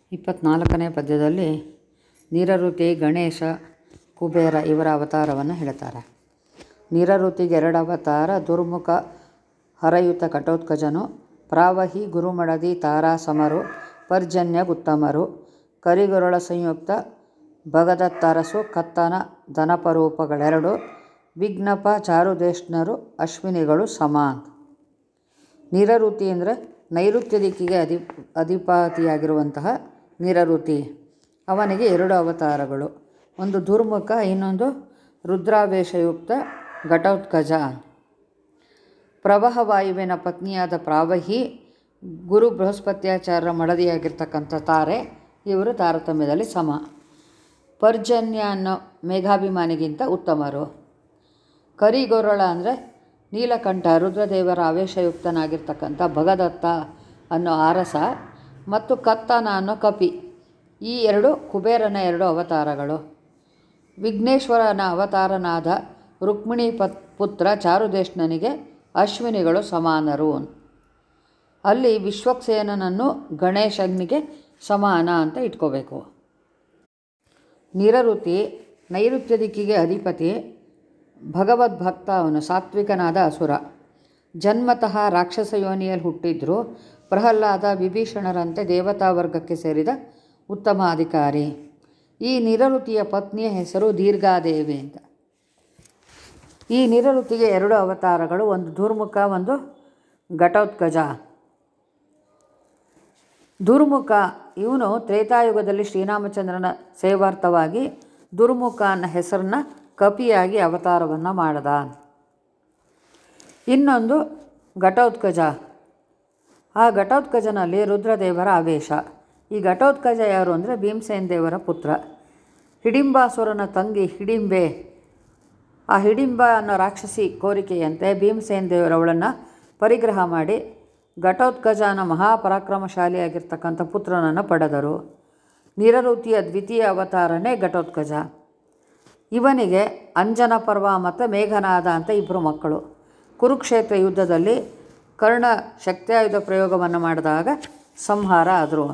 ಇಪ್ಪತ್ತ್ನಾಲ್ಕನೇ ಪದ್ಯದಲ್ಲಿ ನೀರಋತಿ ಗಣೇಶ ಕುಬೇರ ಇವರ ಅವತಾರವನ್ನು ಹೇಳ್ತಾರೆ ನೀರಋತಿಗೆ ಎರಡು ಅವತಾರ ದುರ್ಮುಖ ಹರಯುತ ಘಟೋತ್ಕಜನು ಪ್ರಾವಹಿ ಗುರುಮಡದಿ ತಾರಾಸಮರು ಪರ್ಜನ್ಯಗುತ್ತಮರು ಕರಿಗರುಳ ಸಂಯುಕ್ತ ಭಗದತ್ತರಸು ಕತ್ತನ ಧನಪರೂಪಗಳೆರಡು ವಿಘ್ನಪ ಚಾರುದೇಷ್ಣರು ಅಶ್ವಿನಿಗಳು ಸಮಾನ್ ನೀರಋತಿ ಅಂದರೆ ನೈಋತ್ಯ ದಿಕ್ಕಿಗೆ ಅಧಿ ಅಧಿಪತಿಯಾಗಿರುವಂತಹ ನೀರಋತಿ ಅವನಿಗೆ ಎರಡು ಅವತಾರಗಳು ಒಂದು ದುರ್ಮುಖ ಇನ್ನೊಂದು ರುದ್ರಾವೇಶಯುಕ್ತ ಘಟೋತ್ಕಜ ಪ್ರವಾಹ ವಾಯುವಿನ ಪತ್ನಿಯಾದ ಪ್ರಾವಹಿ ಗುರು ಬೃಹಸ್ಪತ್ಯಾಚಾರ್ಯರ ಮಡದಿಯಾಗಿರ್ತಕ್ಕಂಥ ತಾರೆ ಇವರು ತಾರತಮ್ಯದಲ್ಲಿ ಸಮ ಪರ್ಜನ್ಯ ಅನ್ನೋ ಮೇಘಾಭಿಮಾನಿಗಿಂತ ಉತ್ತಮರು ಕರಿಗೊರಳ ಅಂದರೆ ನೀಲಕಂಠ ರುದ್ರದೇವರ ಆವೇಶಯುಕ್ತನಾಗಿರ್ತಕ್ಕಂಥ ಭಗದತ್ತ ಅನ್ನೋ ಆರಸ ಮತ್ತು ಕತ್ತನ ಅನ್ನೋ ಕಪಿ ಈ ಎರಡು ಕುಬೇರನ ಎರಡು ಅವತಾರಗಳು ವಿಘ್ನೇಶ್ವರನ ಅವತಾರನಾದ ರುಕ್ಮಿಣಿ ಪತ್ ಪುತ್ರ ಚಾರುದೇಷ್ಣನಿಗೆ ಅಶ್ವಿನಿಗಳು ಸಮಾನರು ಅಲ್ಲಿ ವಿಶ್ವಕ್ಸೇನನನ್ನು ಗಣೇಶನಿಗೆ ಸಮಾನ ಅಂತ ಇಟ್ಕೋಬೇಕು ನೀರಋತಿ ನೈಋತ್ಯ ದಿಕ್ಕಿಗೆ ಅಧಿಪತಿ ಭಗವದ್ಭಕ್ತ ಅವನು ಸಾತ್ವಿಕನಾದ ಅಸುರ ಜನ್ಮತಃ ರಾಕ್ಷಸ ಯೋನಿಯಲ್ಲಿ ಹುಟ್ಟಿದ್ರು ಪ್ರಹ್ಲಾದ ವಿಭೀಷಣರಂತೆ ದೇವತಾ ವರ್ಗಕ್ಕೆ ಸೇರಿದ ಉತ್ತಮ ಅಧಿಕಾರಿ ಈ ನಿರಋತಿಯ ಪತ್ನಿಯ ಹೆಸರು ದೀರ್ಘಾದೇವಿ ಅಂತ ಈ ನಿರಋತಿಗೆ ಎರಡು ಅವತಾರಗಳು ಒಂದು ದುರ್ಮುಖ ಒಂದು ಘಟೋತ್ಕಜ ದುರ್ಮುಖ ಇವನು ತ್ರೇತಾಯುಗದಲ್ಲಿ ಶ್ರೀರಾಮಚಂದ್ರನ ಸೇವಾರ್ಥವಾಗಿ ದುರ್ಮುಖ ಅನ್ನೋ ಹೆಸರನ್ನ ಕಪಿಯಾಗಿ ಅವತಾರವನ್ನು ಮಾಡದ ಇನ್ನೊಂದು ಘಟೋತ್ಕಜ ಆ ಘಟೋತ್ಕಜನಲ್ಲಿ ರುದ್ರದೇವರ ಆವೇಶ ಈ ಘಟೋತ್ಕಜ ಯಾರು ಅಂದರೆ ಭೀಮಸೇನ ದೇವರ ಪುತ್ರ ಹಿಡಿಂಬಾಸುರನ ತಂಗಿ ಹಿಡಿಂಬೆ ಆ ಹಿಡಿಂಬ ಅನ್ನೋ ರಾಕ್ಷಸಿ ಕೋರಿಕೆಯಂತೆ ಭೀಮಸೇನ ದೇವರವಳನ್ನು ಪರಿಗ್ರಹ ಮಾಡಿ ಘಟೋತ್ಕಜನ ಮಹಾಪರಾಕ್ರಮಶಾಲಿಯಾಗಿರ್ತಕ್ಕಂಥ ಪುತ್ರನನ್ನು ಪಡೆದರು ನಿರಋತಿಯ ದ್ವಿತೀಯ ಅವತಾರನೇ ಘಟೋತ್ಕಜ ಇವನಿಗೆ ಅಂಜನ ಪರ್ವ ಮತ್ತು ಮೇಘನಾದ ಅಂತ ಇಬ್ಬರು ಮಕ್ಕಳು ಕುರುಕ್ಷೇತ್ರ ಯುದ್ಧದಲ್ಲಿ ಕರ್ಣ ಶಕ್ತಿಯಾಯುಧ ಪ್ರಯೋಗವನ್ನು ಮಾಡಿದಾಗ ಸಂಹಾರ ಆದರು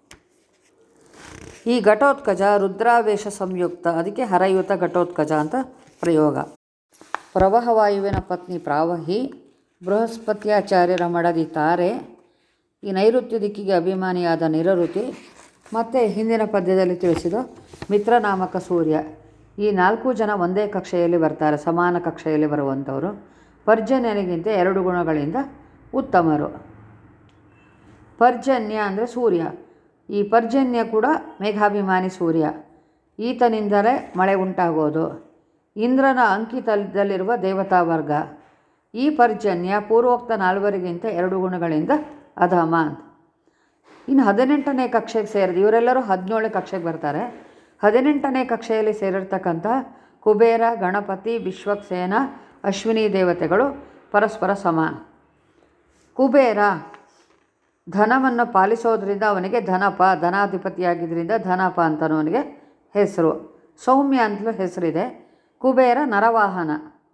ಈ ಘಟೋತ್ಕಜ ರುದ್ರಾವೇಶ ಸಂಯುಕ್ತ ಅದಕ್ಕೆ ಹರಯುತ ಘಟೋತ್ಕಜ ಅಂತ ಪ್ರಯೋಗ ಪ್ರವಾಹವಾಯುವಿನ ಪತ್ನಿ ಪ್ರಾವಹಿ ಬೃಹಸ್ಪತ್ಯಾಚಾರ್ಯರ ಮಡದಿ ತಾರೆ ಈ ನೈಋತ್ಯ ದಿಕ್ಕಿಗೆ ಅಭಿಮಾನಿಯಾದ ನಿರಋತಿ ಮತ್ತು ಹಿಂದಿನ ಪದ್ಯದಲ್ಲಿ ತಿಳಿಸಿದ ಮಿತ್ರನಾಮಕ ಸೂರ್ಯ ಈ ನಾಲ್ಕು ಜನ ಒಂದೇ ಕಕ್ಷೆಯಲ್ಲಿ ಬರ್ತಾರೆ ಸಮಾನ ಕಕ್ಷೆಯಲ್ಲಿ ಬರುವಂಥವರು ಪರ್ಜನ್ಯನಿಗಿಂತ ಎರಡು ಗುಣಗಳಿಂದ ಉತ್ತಮರು ಪರ್ಜನ್ಯ ಅಂದರೆ ಸೂರ್ಯ ಈ ಪರ್ಜನ್ಯ ಕೂಡ ಮೇಘಾಭಿಮಾನಿ ಸೂರ್ಯ ಈತನಿಂದಲೇ ಮಳೆ ಉಂಟಾಗೋದು ಇಂದ್ರನ ಅಂಕಿತದಲ್ಲಿರುವ ದೇವತಾ ವರ್ಗ ಈ ಪರ್ಜನ್ಯ ಪೂರ್ವೋಕ್ತ ನಾಲ್ವರಿಗಿಂತ ಎರಡು ಗುಣಗಳಿಂದ ಅಧಮ ಅಂತ ಇನ್ನು ಹದಿನೆಂಟನೇ ಕಕ್ಷೆಗೆ ಸೇರಿದ ಇವರೆಲ್ಲರೂ ಹದಿನೇಳು ಕಕ್ಷೆಗೆ ಬರ್ತಾರೆ ಹದಿನೆಂಟನೇ ಕಕ್ಷೆಯಲ್ಲಿ ಸೇರಿರ್ತಕ್ಕಂಥ ಕುಬೇರ ಗಣಪತಿ ವಿಶ್ವಕ್ಸೇನ ಅಶ್ವಿನಿ ದೇವತೆಗಳು ಪರಸ್ಪರ ಸಮಾನ ಕುಬೇರ ಧನವನ್ನು ಪಾಲಿಸೋದ್ರಿಂದ ಅವನಿಗೆ ಧನಪ ಧನಾಧಿಪತಿಯಾಗಿದ್ದರಿಂದ ಧನಪ ಅಂತಲೂ ಅವನಿಗೆ ಹೆಸರು ಸೌಮ್ಯ ಅಂತಲೂ ಹೆಸರಿದೆ ಕುಬೇರ ನರವಾಹನ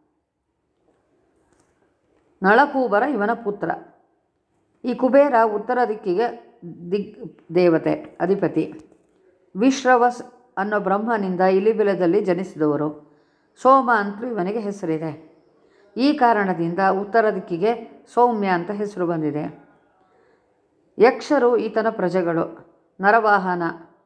ನಳಕೂಬರ ಇವನ ಪುತ್ರ ಈ ಕುಬೇರ ಉತ್ತರ ದಿಕ್ಕಿಗೆ ದಿಗ್ ದೇವತೆ ಅಧಿಪತಿ ವಿಶ್ರವಸ್ ಅನ್ನೋ ಬ್ರಹ್ಮನಿಂದ ಇಲಿಬಿಲದಲ್ಲಿ ಜನಿಸಿದವರು ಸೋಮ ಅಂತಲೂ ಇವನಿಗೆ ಹೆಸರಿದೆ ಈ ಕಾರಣದಿಂದ ಉತ್ತರ ದಿಕ್ಕಿಗೆ ಸೌಮ್ಯ ಅಂತ ಹೆಸರು ಬಂದಿದೆ ಯಕ್ಷರು ಈತನ ಪ್ರಜೆಗಳು ನರವಾಹನ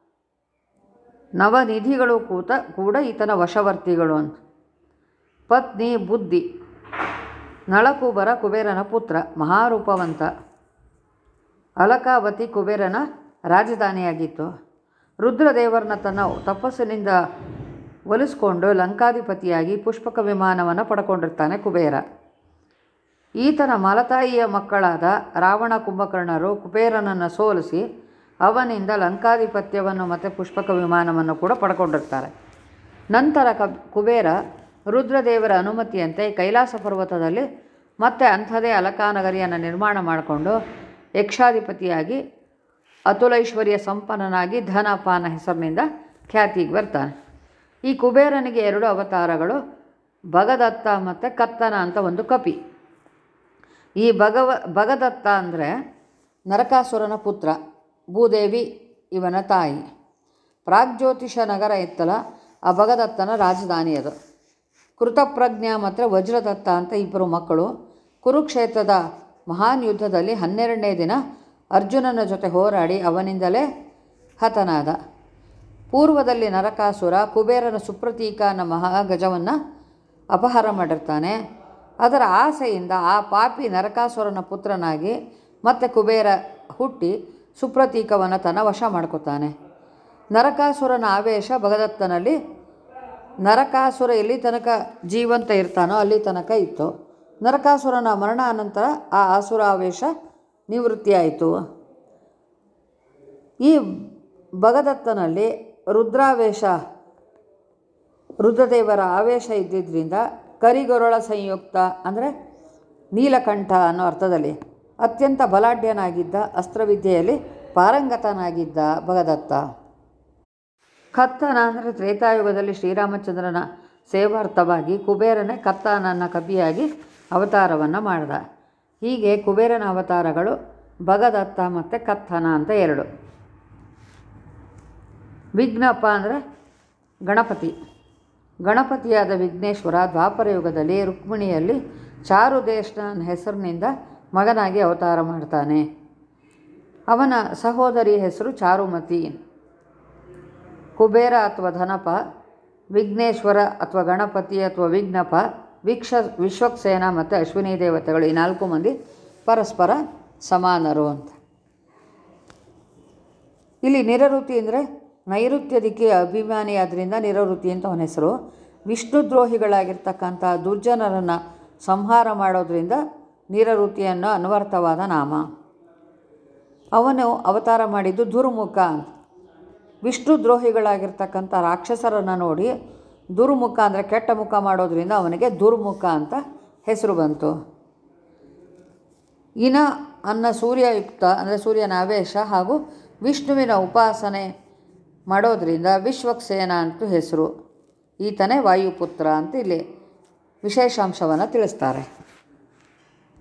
ನವನಿಧಿಗಳು ಕೂತ ಕೂಡ ಈತನ ವಶವರ್ತಿಗಳು ಅಂತ ಪತ್ನಿ ಬುದ್ಧಿ ನಳಕುಬರ ಕುಬೇರನ ಪುತ್ರ ಮಹಾರೂಪವಂತ ಅಲಕಾವತಿ ಕುಬೇರನ ರಾಜಧಾನಿಯಾಗಿತ್ತು ರುದ್ರದೇವರನ್ನ ತನ್ನ ತಪಸ್ಸಿನಿಂದ ಒಲಿಸ್ಕೊಂಡು ಲಂಕಾಧಿಪತಿಯಾಗಿ ಪುಷ್ಪಕ ವಿಮಾನವನ್ನು ಪಡ್ಕೊಂಡಿರ್ತಾನೆ ಕುಬೇರ ಈತನ ಮಲತಾಯಿಯ ಮಕ್ಕಳಾದ ರಾವಣ ಕುಂಭಕರ್ಣರು ಕುಬೇರನನ್ನು ಸೋಲಿಸಿ ಅವನಿಂದ ಲಂಕಾಧಿಪತ್ಯವನ್ನು ಮತ್ತು ಪುಷ್ಪಕ ವಿಮಾನವನ್ನು ಕೂಡ ಪಡ್ಕೊಂಡಿರ್ತಾರೆ ನಂತರ ಕ ಕುಬೇರ ರುದ್ರದೇವರ ಅನುಮತಿಯಂತೆ ಕೈಲಾಸ ಪರ್ವತದಲ್ಲಿ ಮತ್ತೆ ಅಂಥದೇ ಅಲಕಾನಗರಿಯನ್ನು ನಿರ್ಮಾಣ ಮಾಡಿಕೊಂಡು ಯಕ್ಷಾಧಿಪತಿಯಾಗಿ ಅತುಲೈಶ್ವರ್ಯ ಸಂಪನ್ನನಾಗಿ ಧನಪಾನ ಹೆಸರಿನಿಂದ ಖ್ಯಾತಿಗೆ ಬರ್ತಾನೆ ಈ ಕುಬೇರನಿಗೆ ಎರಡು ಅವತಾರಗಳು ಭಗದತ್ತ ಮತ್ತು ಕತ್ತನ ಅಂತ ಒಂದು ಕಪಿ ಈ ಭಗವ ಭಗದತ್ತ ಅಂದರೆ ನರಕಾಸುರನ ಪುತ್ರ ಭೂದೇವಿ ಇವನ ತಾಯಿ ಪ್ರಾಗ್ಜ್ಯೋತಿಷ ನಗರ ಇತ್ತಲ್ಲ ಆ ಭಗದತ್ತನ ರಾಜಧಾನಿ ಅದು ಕೃತಪ್ರಜ್ಞ ಮತ್ತು ವಜ್ರದತ್ತ ಅಂತ ಇಬ್ಬರು ಮಕ್ಕಳು ಕುರುಕ್ಷೇತ್ರದ ಮಹಾನ್ ಯುದ್ಧದಲ್ಲಿ ಹನ್ನೆರಡನೇ ದಿನ ಅರ್ಜುನನ ಜೊತೆ ಹೋರಾಡಿ ಅವನಿಂದಲೇ ಹತನಾದ ಪೂರ್ವದಲ್ಲಿ ನರಕಾಸುರ ಕುಬೇರನ ಸುಪ್ರತೀಕ ಅನ್ನೋ ಮಹಾಗಜವನ್ನು ಅಪಹಾರ ಮಾಡಿರ್ತಾನೆ ಅದರ ಆಸೆಯಿಂದ ಆ ಪಾಪಿ ನರಕಾಸುರನ ಪುತ್ರನಾಗಿ ಮತ್ತೆ ಕುಬೇರ ಹುಟ್ಟಿ ಸುಪ್ರತೀಕವನ್ನು ತನ್ನ ವಶ ಮಾಡ್ಕೊತಾನೆ ನರಕಾಸುರನ ಆವೇಶ ಭಗದತ್ತನಲ್ಲಿ ನರಕಾಸುರ ಎಲ್ಲಿ ತನಕ ಜೀವಂತ ಇರ್ತಾನೋ ಅಲ್ಲಿ ತನಕ ಇತ್ತು ನರಕಾಸುರನ ಮರಣ ಅನಂತರ ಆ ಆಸುರ ಆವೇಶ ನಿವೃತ್ತಿಯಾಯಿತು ಈ ಭಗದತ್ತನಲ್ಲಿ ರುದ್ರಾವೇಶ ರುದ್ರದೇವರ ಆವೇಶ ಇದ್ದಿದ್ದರಿಂದ ಕರಿಗೊರಳ ಸಂಯುಕ್ತ ಅಂದರೆ ನೀಲಕಂಠ ಅನ್ನೋ ಅರ್ಥದಲ್ಲಿ ಅತ್ಯಂತ ಬಲಾಢ್ಯನಾಗಿದ್ದ ಅಸ್ತ್ರವಿದ್ಯೆಯಲ್ಲಿ ಪಾರಂಗತನಾಗಿದ್ದ ಭಗದತ್ತ ಕತ್ತನ ಅಂದರೆ ತ್ರೇತಾಯುಗದಲ್ಲಿ ಶ್ರೀರಾಮಚಂದ್ರನ ಸೇವಾರ್ಥವಾಗಿ ಕುಬೇರನೇ ಕತ್ತನನ್ನ ಕಪಿಯಾಗಿ ಅವತಾರವನ್ನು ಮಾಡಿದ ಹೀಗೆ ಕುಬೇರನ ಅವತಾರಗಳು ಭಗದತ್ತ ಮತ್ತು ಕತ್ತನ ಅಂತ ಎರಡು ವಿಘ್ನಪ್ಪ ಅಂದರೆ ಗಣಪತಿ ಗಣಪತಿಯಾದ ವಿಘ್ನೇಶ್ವರ ದ್ವಾಪರ ಯುಗದಲ್ಲಿ ರುಕ್ಮಿಣಿಯಲ್ಲಿ ಚಾರುದೇಶನ ಹೆಸರಿನಿಂದ ಮಗನಾಗಿ ಅವತಾರ ಮಾಡ್ತಾನೆ ಅವನ ಸಹೋದರಿ ಹೆಸರು ಚಾರುಮತಿ ಕುಬೇರ ಅಥವಾ ಧನಪ ವಿಘ್ನೇಶ್ವರ ಅಥವಾ ಗಣಪತಿ ಅಥವಾ ವಿಘ್ನಪ ವಿಕ್ಷ ವಿಶ್ವಕ್ಸೇನ ಮತ್ತು ಅಶ್ವಿನಿ ದೇವತೆಗಳು ಈ ನಾಲ್ಕು ಮಂದಿ ಪರಸ್ಪರ ಸಮಾನರು ಅಂತ ಇಲ್ಲಿ ನಿರಋತಿ ಅಂದರೆ ನೈಋತ್ಯದಿಕ್ಕೆ ಅಭಿಮಾನಿಯಾದ್ರಿಂದ ನಿರಋತಿ ಅಂತ ಅವನ ಹೆಸರು ವಿಷ್ಣು ದ್ರೋಹಿಗಳಾಗಿರ್ತಕ್ಕಂಥ ದುರ್ಜನರನ್ನು ಸಂಹಾರ ಮಾಡೋದ್ರಿಂದ ನಿರಋತಿ ಅನ್ನೋ ಅನ್ವರ್ಥವಾದ ನಾಮ ಅವನು ಅವತಾರ ಮಾಡಿದ್ದು ದುರ್ಮುಖ ಅಂತ ವಿಷ್ಣು ದ್ರೋಹಿಗಳಾಗಿರ್ತಕ್ಕಂಥ ರಾಕ್ಷಸರನ್ನು ನೋಡಿ ದುರ್ಮುಖ ಅಂದರೆ ಕೆಟ್ಟ ಮುಖ ಮಾಡೋದ್ರಿಂದ ಅವನಿಗೆ ದುರ್ಮುಖ ಅಂತ ಹೆಸರು ಬಂತು ಇನ ಅನ್ನ ಸೂರ್ಯಯುಕ್ತ ಅಂದರೆ ಸೂರ್ಯನ ಆವೇಶ ಹಾಗೂ ವಿಷ್ಣುವಿನ ಉಪಾಸನೆ ಮಾಡೋದ್ರಿಂದ ವಿಶ್ವಕ್ಸೇನ ಅಂತ ಹೆಸರು ಈತನೇ ವಾಯುಪುತ್ರ ಅಂತ ಇಲ್ಲಿ ವಿಶೇಷಾಂಶವನ್ನು ತಿಳಿಸ್ತಾರೆ